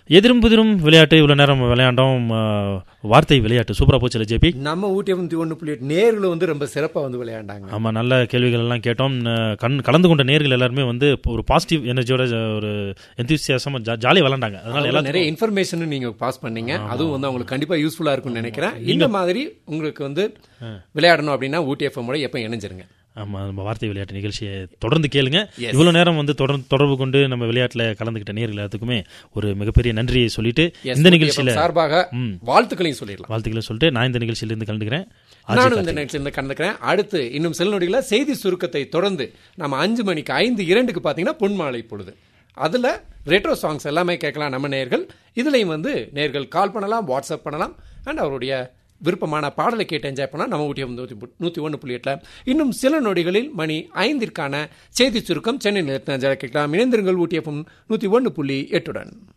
எதிரும் புதிரும் விளையாட்டு இவ்வளோ நேரம் விளையாண்டோம் ஆ, வார்த்தை விளையாட்டு சூப்பராக போச்சுல ஜேபி நம்ம ஊட்டி வந்து ஒன்று புள்ளி எட்டு நேர்கள் வந்து ரொம்ப சிறப்பாக வந்து விளையாண்டாங்க ஆமாம் நல்ல கேள்விகள் எல்லாம் கேட்டோம் ந- கண் கலந்து கொண்ட நேர்கள் எல்லாருமே வந்து ஒரு பாசிட்டிவ் எனர்ஜியோட ஒரு எந்தூசியாசம் ஜாலியாக விளையாண்டாங்க அதனால அதனால எல்லாரும் நிறைய இன்ஃபர்மேஷன் நீங்க பாஸ் பண்ணீங்க அதுவும் வந்து அவங்களுக்கு கண்டிப்பா யூஸ்ஃபுல்லா இருக்கும்னு நினைக்கிறேன் இந்த மாதிரி உங்களுக்கு வந்து விளையாடணும் அப்படின்னா ஊட்டி எஃப்எம் கூட எப்போ இணைஞ்சிருங்க ஆமாம் நம்ம வார்த்தை விளையாட்டு நிகழ்ச்சியை தொடர்ந்து கேளுங்க இவ்வளோ நேரம் வந்து தொடர்ந்து தொடர்பு கொண்டு நம்ம விளையாட்டில் கலந்துக்கிட்ட நேர்கள் எல்லாத்துக்குமே ஒரு மிகப்பெரிய நன்றியை சொல்லிட்டு Yes, இந்த ஊட்டி நிகழ்ச்சியில் FM சார்பாக வாழ்த்துக்களையும் சொல்லிடலாம் வாழ்த்துக்களை சொல்லிட்டு நான் இந்த நிகழ்ச்சியிலிருந்து கலந்துக்கிறேன் நானும் இந்த நிகழ்ச்சியில் கலந்துக்கிறேன் அடுத்து இன்னும் சில நொடிகளில் செய்தி சுருக்கத்தை தொடர்ந்து நம்ம அஞ்சு மணிக்கு ஐந்து இரண்டுக்கு பார்த்தீங்கன்னா பொன்மாலை பொழுது அதில் ரெட்ரோ சாங்ஸ் எல்லாமே கேட்கலாம் நம்ம நேர்கள் இதுலையும் வந்து நேர்கள் கால் பண்ணலாம் வாட்ஸ்அப் பண்ணலாம் அண்ட் அவருடைய விருப்பமான பாடலை கேட்டு என்ஜாய் பண்ணலாம் நம்ம ஊட்டி நூற்றி நூற்றி ஒன்று புள்ளி எட்டில் இன்னும் சில நொடிகளில் மணி ஐந்திற்கான செய்தி சுருக்கம் சென்னை நிலையத்தில் கேட்கலாம் இணைந்திருங்கள் ஊட்டி எஃப்எம் நூற்றி ஒன்று புள்ளி எட்டுடன்